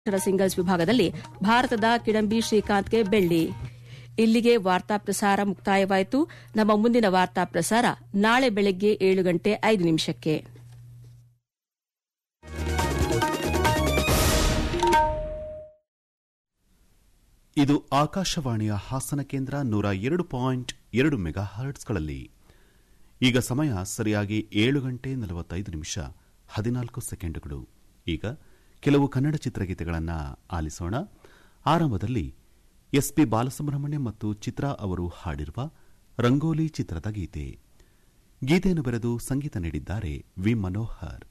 ಪುರುಷರ ಸಿಂಗಲ್ಸ್ ವಿಭಾಗದಲ್ಲಿ ಭಾರತದ ಕಿಡಂಬಿ ಶ್ರೀಕಾಂತ್ಗೆ ಬೆಳ್ಳಿ ಇಲ್ಲಿಗೆ ವಾರ್ತಾ ಪ್ರಸಾರ ಮುಕ್ತಾಯವಾಯಿತು ನಮ್ಮ ಮುಂದಿನ ವಾರ್ತಾ ಪ್ರಸಾರ ನಾಳೆ ಬೆಳಗ್ಗೆ ಏಳು ಗಂಟೆ ಐದು ನಿಮಿಷಕ್ಕೆ ಇದು ಆಕಾಶವಾಣಿಯ ಹಾಸನ ಕೇಂದ್ರ ನೂರ ಎರಡು ಪಾಯಿಂಟ್ ಎರಡು ಮೆಗಾ ಹರ್ಟ್ಸ್ಗಳಲ್ಲಿ ಈಗ ಸಮಯ ಸರಿಯಾಗಿ ಏಳು ಗಂಟೆ ನಲವತ್ತೈದು ನಿಮಿಷ ಹದಿನಾಲ್ಕು ಸೆಕೆಂಡುಗಳು ಈಗ ಕೆಲವು ಕನ್ನಡ ಚಿತ್ರಗೀತೆಗಳನ್ನು ಆಲಿಸೋಣ ಆರಂಭದಲ್ಲಿ ಎಸ್ಪಿ ಬಾಲಸುಬ್ರಹ್ಮಣ್ಯ ಮತ್ತು ಚಿತ್ರಾ ಅವರು ಹಾಡಿರುವ ರಂಗೋಲಿ ಚಿತ್ರದ ಗೀತೆ ಗೀತೆಯನ್ನು ಬರೆದು ಸಂಗೀತ ನೀಡಿದ್ದಾರೆ ವಿ ಮನೋಹರ್